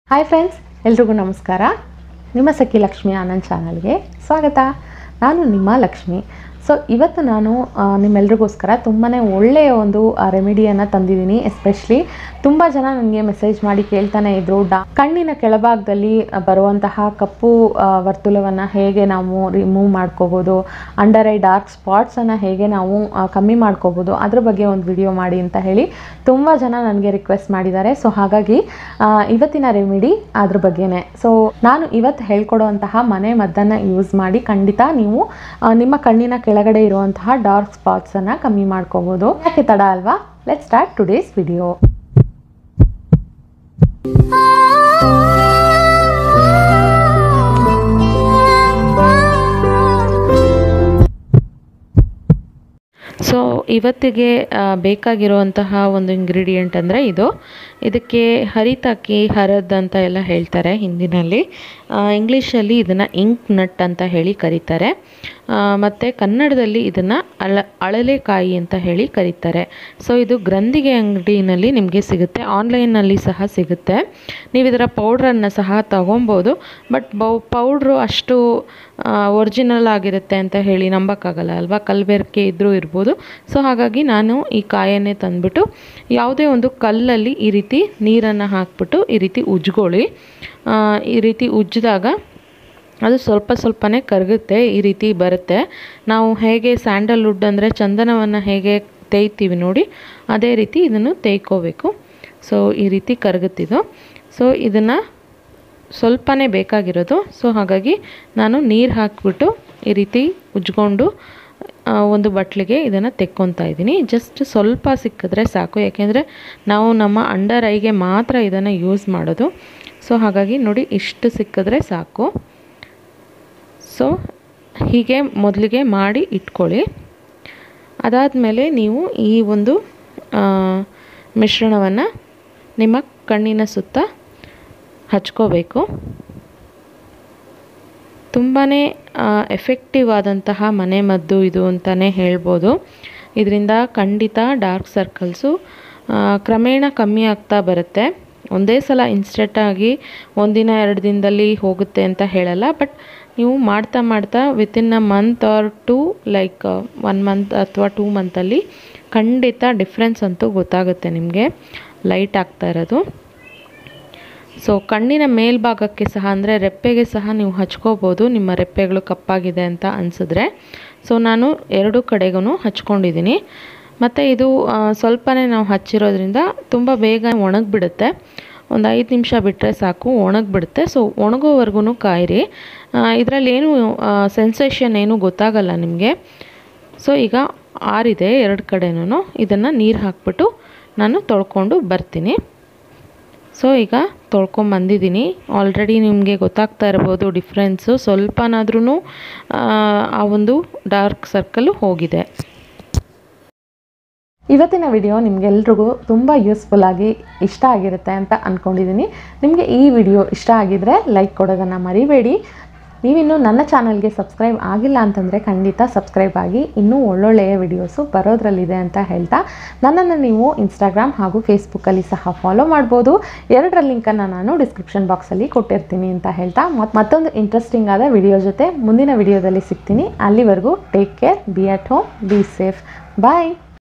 hi friends ಎಲ್ರಿಗೂ ನಮಸ್ಕಾರ ನಿಮ್ಮ ಸಖಿ ಲಕ್ಷ್ಮಿ ಆನಂದ್ ಚಾನಲ್ಗೆ ಸ್ವಾಗತ ನಾನು ನಿಮ್ಮ ಲಕ್ಷ್ಮಿ ಸೊ ಇವತ್ತು ನಾನು ಆ, ನಿಮ್ಮೆಲ್ರಿಗೋಸ್ಕರ ತುಂಬಾ ಒಳ್ಳೆಯ ಒಂದು ರೆಮಿಡಿಯನ್ನು ತಂದಿದ್ದೀನಿ ಎಸ್ಪೆಷಲಿ ತುಂಬ ಜನ ನನಗೆ ಮೆಸೇಜ್ ಮಾಡಿ ಕೇಳ್ತಾನೆ ಇದ್ರು ಡಾ ಕಣ್ಣಿನ ಕೆಳಭಾಗದಲ್ಲಿ ಆ, ಬರುವಂತಹ ಕಪ್ಪು ಆ, ವರ್ತುಲವನ್ನು ಹೇಗೆ ನಾವು ರಿಮೂವ್ ಮಾಡ್ಕೋಬೋದು ಅಂಡರ್ ಐ ಡಾರ್ಕ್ ಸ್ಪಾಟ್ಸನ್ನು ಹೇಗೆ ನಾವು ಆ, ಕಮ್ಮಿ ಮಾಡ್ಕೋಬೋದು ಅದ್ರ ಬಗ್ಗೆ ಒಂದು ವಿಡಿಯೋ ಮಾಡಿ ಅಂತ ಹೇಳಿ ತುಂಬ ಜನ ನನಗೆ ರಿಕ್ವೆಸ್ಟ್ ಮಾಡಿದ್ದಾರೆ ಸೊ ಹಾಗಾಗಿ ಆ, ಇವತ್ತಿನ ರೆಮಿಡಿ ಅದ್ರ ಬಗ್ಗೆನೇ ಸೊ ನಾನು ಇವತ್ತು ಹೇಳ್ಕೊಡುವಂತಹ ಮನೆ ಮದ್ದನ್ನು ಯೂಸ್ ಮಾಡಿ ಖಂಡಿತ ನೀವು ಆ, ನಿಮ್ಮ ಕಣ್ಣಿನ ಕೆಳಗಡೆ ಇರುವಂತಹ ಡಾರ್ಕ್ ಸ್ಪಾಟ್ಸನ್ನು ಕಮ್ಮಿ ಮಾಡ್ಕೋಬೋದು ಯಾಕೆ ತಡ ಅಲ್ವಾ let start today's video so ಇವತ್ತಿಗೆ ಆ, ಬೇಕಾಗಿರುವಂತಹ ಒಂದು ಇಂಗ್ರೀಡಿಯೆಂಟ್ ಅಂದರೆ ಇದು ಇದಕ್ಕೆ ಹರಿತಾಕಿ ಹರದ್ ಅಂತ ಎಲ್ಲ ಹೇಳ್ತಾರೆ ಹಿಂದಿನಲ್ಲಿ ಇಂಗ್ಲೀಷಲ್ಲಿ ಇದನ್ನು ಇಂಕ್ ನಟ್ ಅಂತ ಹೇಳಿ ಕರೀತಾರೆ ಮತ್ತು ಕನ್ನಡದಲ್ಲಿ ಇದನ್ನು ಅಳ ಅಳಲೆಕಾಯಿ ಅಂತ ಹೇಳಿ ಕರೀತಾರೆ ಸೊ ಇದು ಗ್ರಂಥಿಗೆ ಅಂಗಡಿನಲ್ಲಿ ನಿಮಗೆ ಸಿಗುತ್ತೆ ಆನ್ಲೈನಲ್ಲಿ ಸಹ ಸಿಗುತ್ತೆ ನೀವು ಇದರ ಪೌಡ್ರನ್ನು ಸಹ ತಗೊಬೋದು ಬಟ್ ಬೌ ಪೌಡ್ರು ಅಷ್ಟು ಒರಿಜಿನಲ್ ಆಗಿರುತ್ತೆ ಅಂತ ಹೇಳಿ ನಂಬೋಕ್ಕಾಗಲ್ಲ ಅಲ್ವಾ ಕಲ್ಬೆರಕೆ ಇದ್ದರೂ ಇರ್ಬೋದು ಸೊ ಹಾಗಾಗಿ ನಾನು ಈ ಕಾಯನ್ನೇ ತಂದುಬಿಟ್ಟು ಯಾವುದೇ ಒಂದು ಕಲ್ಲಲ್ಲಿ ಈ ರೀತಿ ನೀರನ್ನು ಹಾಕ್ಬಿಟ್ಟು ಈ ರೀತಿ ಉಜ್ಕೊಳ್ಳಿ ಆ, ಈ ರೀತಿ ಉಜ್ಜಿದಾಗ ಅದು ಸ್ವಲ್ಪ ಸ್ವಲ್ಪನೇ ಕರಗುತ್ತೆ ಈ ರೀತಿ ಬರುತ್ತೆ ನಾವು ಹೇಗೆ ಸ್ಯಾಂಡಲ್ವುಡ್ ಅಂದರೆ ಚಂದನವನ್ನು ಹೇಗೆ ತೇಯ್ತೀವಿ ನೋಡಿ ಅದೇ ರೀತಿ ಇದನ್ನು ತೇಯ್ಕೋಬೇಕು ಸೊ ಈ ರೀತಿ ಕರಗುತ್ತಿದ್ದು ಸೊ ಇದನ್ನು ಸ್ವಲ್ಪನೇ ಬೇಕಾಗಿರೋದು ಸೊ ಹಾಗಾಗಿ ನಾನು ನೀರು ಹಾಕಿಬಿಟ್ಟು ಈ ರೀತಿ ಉಜ್ಕೊಂಡು ಆ, ಒಂದು ಬಟ್ಲಿಗೆ ಇದನ್ನು ತೆಕ್ಕೊತಾ ಇದ್ದೀನಿ ಜಸ್ಟ್ ಸ್ವಲ್ಪ ಸಿಕ್ಕಿದ್ರೆ ಸಾಕು ಯಾಕೆಂದರೆ ನಾವು ನಮ್ಮ ಅಂಡರ್ ಐಗೆ ಮಾತ್ರ ಇದನ್ನು ಯೂಸ್ ಮಾಡೋದು ಸೊ ಹಾಗಾಗಿ ನೋಡಿ ಇಷ್ಟು ಸಿಕ್ಕಿದ್ರೆ ಸಾಕು ಸೊ ಹೀಗೆ ಮೊದಲಿಗೆ ಮಾಡಿ ಇಟ್ಕೊಳ್ಳಿ ಅದಾದಮೇಲೆ ನೀವು ಈ ಒಂದು ಮಿಶ್ರಣವನ್ನು ನಿಮ್ಮ ಕಣ್ಣಿನ ಸುತ್ತ ಹಚ್ಕೋಬೇಕು ತುಂಬಾ ಎಫೆಕ್ಟಿವ್ ಆದಂತಹ ಮನೆ ಮದ್ದು ಇದು ಅಂತಲೇ ಹೇಳ್ಬೋದು ಇದರಿಂದ ಖಂಡಿತ ಡಾರ್ಕ್ ಸರ್ಕಲ್ಸು ಕ್ರಮೇಣ ಕಮ್ಮಿ ಆಗ್ತಾ ಬರುತ್ತೆ ಒಂದೇ ಸಲ ಇನ್ಸ್ಟೆಂಟಾಗಿ ಒಂದಿನ ಎರಡು ದಿನದಲ್ಲಿ ಹೋಗುತ್ತೆ ಅಂತ ಹೇಳಲ್ಲ ಬಟ್ ನೀವು ಮಾಡ್ತಾ ಮಾಡ್ತಾ within a month or two like one month ಅಥವಾ ಟೂ ಮಂತಲ್ಲಿ ಖಂಡಿತ ಡಿಫ್ರೆನ್ಸ್ ಅಂತೂ ಗೊತ್ತಾಗುತ್ತೆ ನಿಮಗೆ ಲೈಟ್ ಆಗ್ತಾ ಇರೋದು ಸೊ ಕಣ್ಣಿನ ಮೇಲ್ಭಾಗಕ್ಕೆ ಸಹ ಅಂದರೆ ರೆಪ್ಪೆಗೆ ಸಹ ನೀವು ಹಚ್ಕೋಬೋದು ನಿಮ್ಮ ರೆಪ್ಪೆಗಳು ಕಪ್ಪಾಗಿದೆ ಅಂತ ಅನಿಸಿದ್ರೆ ಸೊ ನಾನು ಎರಡು ಕಡೆಗೂ ಹಚ್ಕೊಂಡಿದ್ದೀನಿ ಮತ್ತು ಇದು ಆ, ಸ್ವಲ್ಪನೇ ನಾವು ಹಚ್ಚಿರೋದ್ರಿಂದ ತುಂಬ ಬೇಗ ಒಣಗಿಬಿಡುತ್ತೆ ಒಂದು ಐದು ನಿಮಿಷ ಬಿಟ್ಟರೆ ಸಾಕು ಒಣಗಿಬಿಡುತ್ತೆ ಸೊ ಒಣಗೋವರೆಗೂ ಕಾಯಿರಿ ಇದರಲ್ಲಿ ಏನು ಸೆನ್ಸೇಷನ್ ಏನೂ ಗೊತ್ತಾಗಲ್ಲ ನಿಮಗೆ ಸೊ ಈಗ ಆರಿದೆ ಎರಡು ಕಡೆನೂ ಇದನ್ನು ನೀರು ಹಾಕ್ಬಿಟ್ಟು ನಾನು ತೊಳ್ಕೊಂಡು ಬರ್ತೀನಿ ಸೊ ಈಗ ತೊಳ್ಕೊಂಬಂದಿದ್ದೀನಿ ಆಲ್ರೆಡಿ ನಿಮಗೆ ಗೊತ್ತಾಗ್ತಾ ಇರ್ಬೋದು ಡಿಫ್ರೆನ್ಸು ಸ್ವಲ್ಪನಾದ್ರೂ ಆ ಒಂದು ಡಾರ್ಕ್ ಸರ್ಕಲ್ಲು ಹೋಗಿದೆ ಇವತ್ತಿನ ವಿಡಿಯೋ ನಿಮಗೆಲ್ರಿಗೂ ತುಂಬ ಯೂಸ್ಫುಲ್ ಆಗಿ ಇಷ್ಟ ಆಗಿರುತ್ತೆ ಅಂತ ಅಂದ್ಕೊಂಡಿದ್ದೀನಿ ನಿಮಗೆ ಈ ವಿಡಿಯೋ ಇಷ್ಟ ಆಗಿದರೆ ಲೈಕ್ ಕೊಡೋದನ್ನು ಮರಿಬೇಡಿ ನೀವಿನ್ನೂ ನನ್ನ ಚಾನಲ್ಗೆ ಸಬ್ಸ್ಕ್ರೈಬ್ ಆಗಿಲ್ಲ ಅಂತಂದರೆ ಖಂಡಿತ ಸಬ್ಸ್ಕ್ರೈಬ್ ಆಗಿ ಇನ್ನೂ ಒಳ್ಳೊಳ್ಳೆಯ ವಿಡಿಯೋಸು ಬರೋದ್ರಲ್ಲಿದೆ ಅಂತ ಹೇಳ್ತಾ ನನ್ನನ್ನು ನೀವು ಇನ್ಸ್ಟಾಗ್ರಾಮ್ ಹಾಗೂ ಫೇಸ್ಬುಕ್ಕಲ್ಲಿ ಸಹ ಫಾಲೋ ಮಾಡ್ಬೋದು ಎರಡರ ಲಿಂಕನ್ನು ನಾನು ಡಿಸ್ಕ್ರಿಪ್ಷನ್ ಬಾಕ್ಸಲ್ಲಿ ಕೊಟ್ಟಿರ್ತೀನಿ ಅಂತ ಹೇಳ್ತಾ ಮತ್ ಮತ್ತೊಂದು ಇಂಟ್ರೆಸ್ಟಿಂಗ್ ಆದ ವಿಡಿಯೋ ಜೊತೆ ಮುಂದಿನ ವಿಡಿಯೋದಲ್ಲಿ ಸಿಗ್ತೀನಿ ಅಲ್ಲಿವರೆಗೂ take care be at home be safe bye